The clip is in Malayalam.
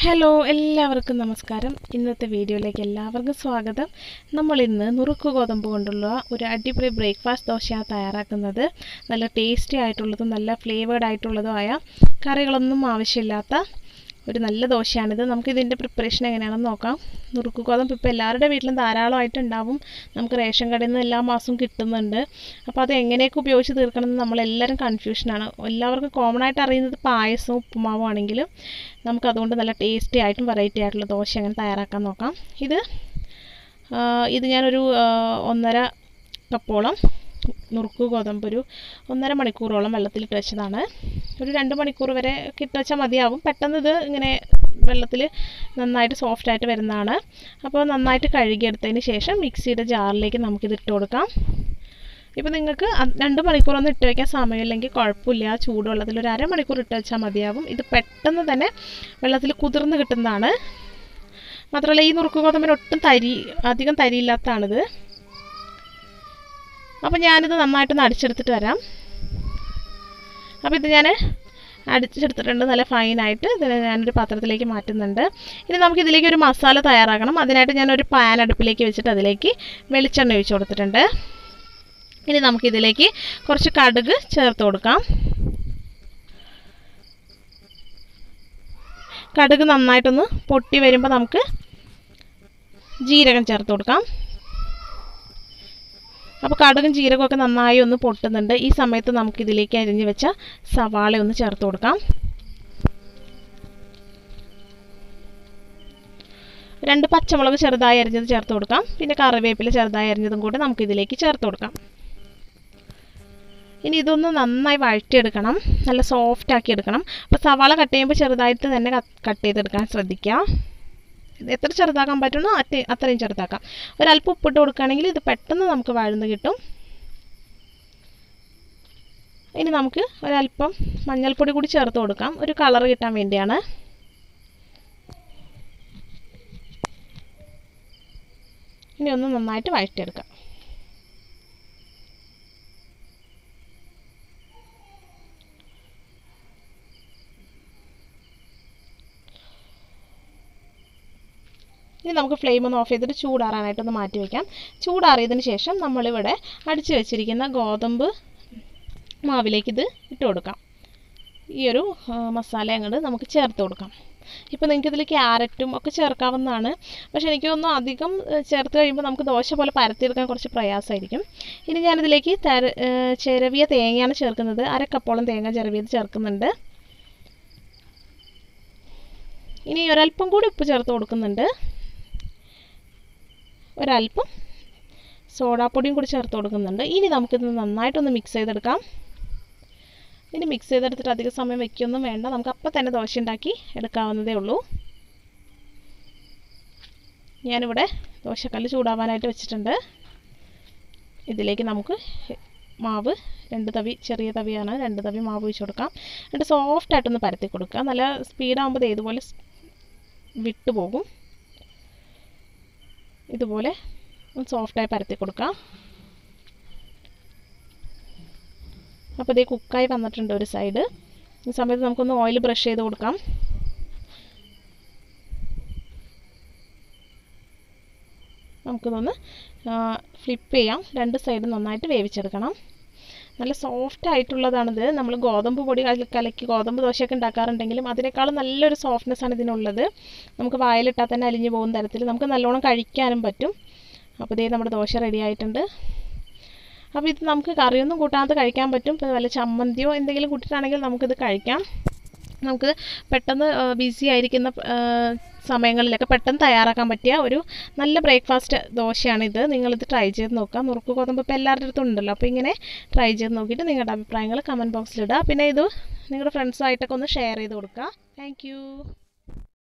ഹലോ എല്ലാവർക്കും നമസ്കാരം ഇന്നത്തെ വീഡിയോയിലേക്ക് എല്ലാവർക്കും സ്വാഗതം നമ്മൾ ഇന്ന് നുറുക്ക് ഗോതമ്പ് കൊണ്ടുള്ള ഒരു അടിപൊളി ബ്രേക്ക്ഫാസ്റ്റ് ദോശയാണ് തയ്യാറാക്കുന്നത് നല്ല ടേസ്റ്റി ആയിട്ടുള്ളതും നല്ല ഫ്ലേവേഡ് ആയിട്ടുള്ളതുമായ കറികളൊന്നും ആവശ്യമില്ലാത്ത ഒരു നല്ല ദോശയാണിത് നമുക്ക് ഇതിൻ്റെ പ്രിപ്പറേഷൻ എങ്ങനെയാണെന്ന് നോക്കാം നുറുക്ക് ഗോതമ്പ് ഇപ്പോൾ എല്ലാവരുടെ വീട്ടിലും ധാരാളമായിട്ട് ഉണ്ടാവും നമുക്ക് റേഷൻ കടയിൽ നിന്ന് എല്ലാ മാസവും കിട്ടുന്നുണ്ട് അപ്പോൾ അത് എങ്ങനെയൊക്കെ ഉപയോഗിച്ച് തീർക്കണമെന്ന് നമ്മളെല്ലാവരും കൺഫ്യൂഷനാണ് എല്ലാവർക്കും കോമൺ ആയിട്ട് അറിയുന്നത് പായസവും ഉപ്പുമാവും ആണെങ്കിലും നമുക്കതുകൊണ്ട് നല്ല ടേസ്റ്റി ആയിട്ടും വെറൈറ്റി ആയിട്ടുള്ള ദോശ എങ്ങനെ തയ്യാറാക്കാൻ നോക്കാം ഇത് ആ, ഇത് ഞാനൊരു ആ, ഒന്നര കപ്പോളം നുറുക്ക് ഗോതമ്പ് ഒരു ഒന്നര മണിക്കൂറോളം വെള്ളത്തിലിട്ട് വെച്ചതാണ് ഒരു രണ്ട് മണിക്കൂർ വരെ ഒക്കെ ഇട്ട് വെച്ചാൽ മതിയാവും പെട്ടെന്ന് ഇത് ഇങ്ങനെ വെള്ളത്തിൽ നന്നായിട്ട് സോഫ്റ്റ് ആയിട്ട് വരുന്നതാണ് അപ്പോൾ നന്നായിട്ട് കഴുകിയെടുത്തതിന് ശേഷം മിക്സിയുടെ ജാറിലേക്ക് നമുക്കിത് ഇട്ട് കൊടുക്കാം ഇപ്പോൾ നിങ്ങൾക്ക് അത് രണ്ട് മണിക്കൂറൊന്നും ഇട്ട് വയ്ക്കാൻ സമയമില്ലെങ്കിൽ കുഴപ്പമില്ല ചൂടുവെള്ളത്തിൽ ഒരു അരമണിക്കൂർ ഇട്ട് വെച്ചാൽ മതിയാവും ഇത് പെട്ടെന്ന് തന്നെ വെള്ളത്തിൽ കുതിർന്ന് കിട്ടുന്നതാണ് മാത്രമല്ല ഈ നുറുക്ക് ഗോതമ്പിന് ഒട്ടും തരി അധികം തരിയില്ലാത്തതാണിത് അപ്പോൾ ഞാനിത് നന്നായിട്ടൊന്ന് അടിച്ചെടുത്തിട്ട് വരാം അപ്പോൾ ഇത് ഞാൻ അടിച്ചെടുത്തിട്ടുണ്ട് നല്ല ഫൈനായിട്ട് ഇതിനെ ഞാനൊരു പാത്രത്തിലേക്ക് മാറ്റുന്നുണ്ട് ഇനി നമുക്ക് ഇതിലേക്ക് ഒരു മസാല തയ്യാറാക്കണം അതിനായിട്ട് ഞാനൊരു പാൻ അടുപ്പിലേക്ക് വെച്ചിട്ട് അതിലേക്ക് വെളിച്ചെണ്ണ ഒഴിച്ച് കൊടുത്തിട്ടുണ്ട് ഇനി നമുക്കിതിലേക്ക് കുറച്ച് കടുക് ചേർത്ത് കൊടുക്കാം കടുക് നന്നായിട്ടൊന്ന് പൊട്ടി വരുമ്പോൾ നമുക്ക് ജീരകം ചേർത്ത് കൊടുക്കാം അപ്പോൾ കടുകും ജീരകമൊക്കെ നന്നായി ഒന്ന് പൊട്ടുന്നുണ്ട് ഈ സമയത്ത് നമുക്കിതിലേക്ക് അരിഞ്ഞ് വെച്ച സവാള ഒന്ന് ചേർത്ത് കൊടുക്കാം രണ്ട് പച്ചമുളക് ചെറുതായി അരിഞ്ഞത് ചേർത്ത് കൊടുക്കാം പിന്നെ കറിവേപ്പില ചെറുതായി അരിഞ്ഞതും കൂടെ നമുക്കിതിലേക്ക് ചേർത്ത് കൊടുക്കാം ഇനി ഇതൊന്ന് നന്നായി വഴറ്റിയെടുക്കണം നല്ല സോഫ്റ്റ് ആക്കി എടുക്കണം അപ്പോൾ സവാള കട്ട് ചെയ്യുമ്പോൾ ചെറുതായിട്ട് തന്നെ കട്ട് ചെയ്തെടുക്കാൻ ശ്രദ്ധിക്കുക എത്ര ചെറുതാക്കാൻ പറ്റുന്നോ അറ്റ അത്രയും ചെറുതാക്കാം ഒരല്പം ഉപ്പിട്ട് കൊടുക്കുകയാണെങ്കിൽ ഇത് പെട്ടെന്ന് നമുക്ക് വഴന്ന് കിട്ടും ഇനി നമുക്ക് ഒരല്പം മഞ്ഞൾപ്പൊടി കൂടി ചേർത്ത് കൊടുക്കാം ഒരു കളർ കിട്ടാൻ വേണ്ടിയാണ് ഇനി ഒന്ന് നന്നായിട്ട് വഴറ്റിയെടുക്കാം ഇനി നമുക്ക് ഫ്ലെയിം ഒന്ന് ഓഫ് ചെയ്തിട്ട് ചൂടാറാനായിട്ടൊന്ന് മാറ്റി വയ്ക്കാം ചൂടാറിയതിന് ശേഷം നമ്മളിവിടെ അടിച്ചു വെച്ചിരിക്കുന്ന ഗോതമ്പ് മാവിലേക്ക് ഇത് ഇട്ട് കൊടുക്കാം ഈ ഒരു ആ, മസാല അങ്ങോട്ട് നമുക്ക് ചേർത്ത് കൊടുക്കാം ഇപ്പോൾ നിങ്ങൾക്ക് ഇതിൽ ക്യാരറ്റും ഒക്കെ ചേർക്കാവുന്നതാണ് പക്ഷേ എനിക്ക് തോന്നുന്നു അധികം ഏ, ചേർത്ത് കഴിയുമ്പോൾ നമുക്ക് ദോശ പോലെ പരത്തിയെടുക്കാൻ കുറച്ച് പ്രയാസമായിരിക്കും ഇനി ഞാനിതിലേക്ക് തര ഏ, ചിരവിയ തേങ്ങയാണ് ചേർക്കുന്നത് അര കപ്പോളം തേങ്ങ ചിരവിയത് ചേർക്കുന്നുണ്ട് ഇനി ഒരല്പം കൂടി ഉപ്പ് ചേർത്ത് കൊടുക്കുന്നുണ്ട് ഒരല്പം സോഡാപ്പൊടിയും കൂടി ചേർത്ത് കൊടുക്കുന്നുണ്ട് ഇനി നമുക്കിത് നന്നായിട്ടൊന്ന് മിക്സ് ചെയ്തെടുക്കാം ഇനി മിക്സ് ചെയ്തെടുത്തിട്ട് അധിക സമയം വെക്കൊന്നും വേണ്ട നമുക്ക് അപ്പം തന്നെ ദോശ ഉണ്ടാക്കി എടുക്കാവുന്നതേ ഉള്ളൂ ഞാനിവിടെ ദോശക്കല്ല് ചൂടാവാനായിട്ട് വെച്ചിട്ടുണ്ട് ഇതിലേക്ക് നമുക്ക് മാവ് രണ്ട് തവി ചെറിയ തവിയാണ് രണ്ട് തവി മാവ് ഒഴിച്ച് കൊടുക്കാം എന്നിട്ട് സോഫ്റ്റായിട്ടൊന്ന് പരത്തി കൊടുക്കുക നല്ല സ്പീഡാകുമ്പോൾ ഇതുപോലെ വിട്ടുപോകും ഇതുപോലെ സോഫ്റ്റായി പരത്തി കൊടുക്കാം അപ്പോൾ ഇതേ കുക്കായി വന്നിട്ടുണ്ട് ഒരു സൈഡ് ഈ സമയത്ത് നമുക്കൊന്ന് ഓയിൽ ബ്രഷ് ചെയ്ത് കൊടുക്കാം നമുക്കിതൊന്ന് ഫ്ലിപ്പ് ചെയ്യാം രണ്ട് സൈഡും നന്നായിട്ട് വേവിച്ചെടുക്കണം നല്ല സോഫ്റ്റ് ആയിട്ടുള്ളതാണിത് നമ്മൾ ഗോതമ്പ് പൊടി കല- കലക്കി ഗോതമ്പ് ദോശയൊക്കെ ഉണ്ടാക്കാറുണ്ടെങ്കിലും അതിനേക്കാളും നല്ലൊരു സോഫ്റ്റ്നെസ് ആണ് ഇതിനുള്ളത് നമുക്ക് വായിലിട്ടാൽ തന്നെ അലിഞ്ഞു പോകുന്ന തരത്തിൽ നമുക്ക് നല്ലോണം കഴിക്കാനും പറ്റും അപ്പോൾ ഇതേ നമ്മുടെ ദോശ റെഡി ആയിട്ടുണ്ട് അപ്പോൾ ഇത് നമുക്ക് കറിയൊന്നും കൂട്ടാതെ കഴിക്കാൻ പറ്റും ഇപ്പോൾ വല്ല ചമ്മന്തിയോ എന്തെങ്കിലും കൂട്ടിയിട്ടാണെങ്കിൽ നമുക്കിത് കഴിക്കാം നമുക്ക് പെട്ടെന്ന് ബിസി ആയിരിക്കുന്ന ആ, സമയങ്ങളിലൊക്കെ പെട്ടെന്ന് തയ്യാറാക്കാൻ പറ്റിയ ഒരു നല്ല ബ്രേക്ക്ഫാസ്റ്റ് ദോശയാണിത് നിങ്ങളിത് ട്രൈ ചെയ്ത് നോക്കുക നുറുക്ക് ഗോതമ്പ് ഇപ്പോൾ എല്ലാവരുടെ അടുത്തും ഉണ്ടല്ലോ അപ്പോൾ ഇങ്ങനെ ട്രൈ ചെയ്ത് നോക്കിയിട്ട് നിങ്ങളുടെ അഭിപ്രായങ്ങൾ കമൻറ്റ് ബോക്സിലിടുക പിന്നെ ഇത് നിങ്ങളുടെ ഫ്രണ്ട്സുമായിട്ടൊക്കെ ഒന്ന് ഷെയർ ചെയ്ത് കൊടുക്കുക താങ്ക്